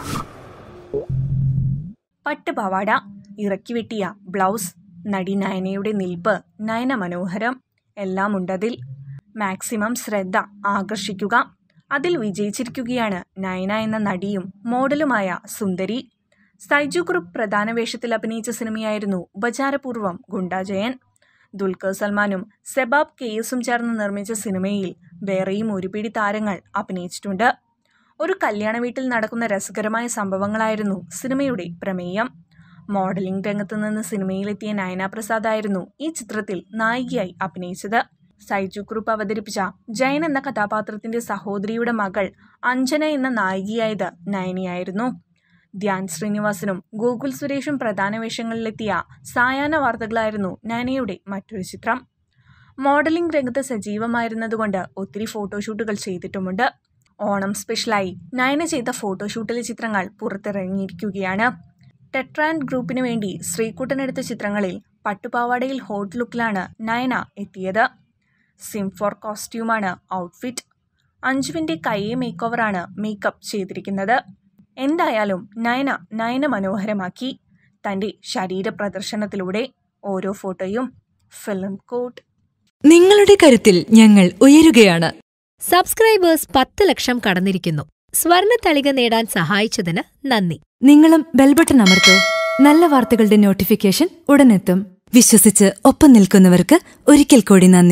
പട്ടുപാവാട ഇറക്കി വെട്ടിയ ബ്ലൗസ് നടി നയനയുടെ നിൽപ്പ് നയന മനോഹരം എല്ലാം ഉണ്ടതിൽ മാക്സിമം ശ്രദ്ധ ആകർഷിക്കുക അതിൽ വിജയിച്ചിരിക്കുകയാണ് നയന എന്ന നടിയും മോഡലുമായ സുന്ദരി സൈജു ഗ്രൂപ്പ് പ്രധാന വേഷത്തിൽ അഭിനയിച്ച സിനിമയായിരുന്നു ഉപചാരപൂർവം ഗുണ്ടാജയൻ ദുൽഖർ സൽമാനും സെബാബ് കെയ്സും ചേർന്ന് നിർമ്മിച്ച സിനിമയിൽ വേറെയും ഒരു പിടി താരങ്ങൾ അഭിനയിച്ചിട്ടുണ്ട് ഒരു കല്യാണ വീട്ടിൽ നടക്കുന്ന രസകരമായ സംഭവങ്ങളായിരുന്നു സിനിമയുടെ പ്രമേയം മോഡലിംഗ് രംഗത്ത് നിന്ന് സിനിമയിലെത്തിയ നയന പ്രസാദ് ആയിരുന്നു ഈ ചിത്രത്തിൽ നായികയായി അഭിനയിച്ചത് സൈജു ഗ്രൂപ്പ് അവതരിപ്പിച്ച ജയൻ എന്ന കഥാപാത്രത്തിന്റെ സഹോദരിയുടെ മകൾ അഞ്ജന എന്ന നായികയായത് നയനയായിരുന്നു ധ്യാൻ ശ്രീനിവാസനും ഗോകുൽ സുരേഷും പ്രധാന വേഷങ്ങളിലെത്തിയ സായാഹ്ന വാർത്തകളായിരുന്നു നയനയുടെ മറ്റൊരു ചിത്രം മോഡലിംഗ് രംഗത്ത് സജീവമായിരുന്നതുകൊണ്ട് ഒത്തിരി ഫോട്ടോഷൂട്ടുകൾ ചെയ്തിട്ടുമുണ്ട് ഓണം സ്പെഷ്യലായി നയന ചെയ്ത ഫോട്ടോഷൂട്ടിലെ ചിത്രങ്ങൾ പുറത്തിറങ്ങിയിരിക്കുകയാണ് ടെട്രാൻഡ് ഗ്രൂപ്പിന് വേണ്ടി ശ്രീകുട്ടൻ എടുത്ത ചിത്രങ്ങളിൽ പട്ടുപാവാടയിൽ ഹോട്ട് ലുക്കിലാണ് നയന എത്തിയത് സിം ഫോർ കോസ്റ്റ്യൂമാണ് ഔട്ട്ഫിറ്റ് അഞ്ജുവിൻ്റെ കൈയെ മേക്ക് ഓവറാണ് മേക്കപ്പ് ചെയ്തിരിക്കുന്നത് എന്തായാലും നയന നയന മനോഹരമാക്കി തൻ്റെ ശരീര പ്രദർശനത്തിലൂടെ ഓരോ ഫോട്ടോയും ഫിലിം കോട്ട് നിങ്ങളുടെ കരുത്തിൽ ഞങ്ങൾ ഉയരുകയാണ് സബ്സ്ക്രൈബേഴ്സ് പത്ത് ലക്ഷം കടന്നിരിക്കുന്നു സ്വർണ തളിക നേടാൻ സഹായിച്ചതിന് നന്ദി നിങ്ങളും ബെൽബട്ടൺ അമർത്തോ നല്ല വാർത്തകളുടെ നോട്ടിഫിക്കേഷൻ ഉടനെത്തും വിശ്വസിച്ച് ഒപ്പം നിൽക്കുന്നവർക്ക് ഒരിക്കൽ കൂടി നന്ദി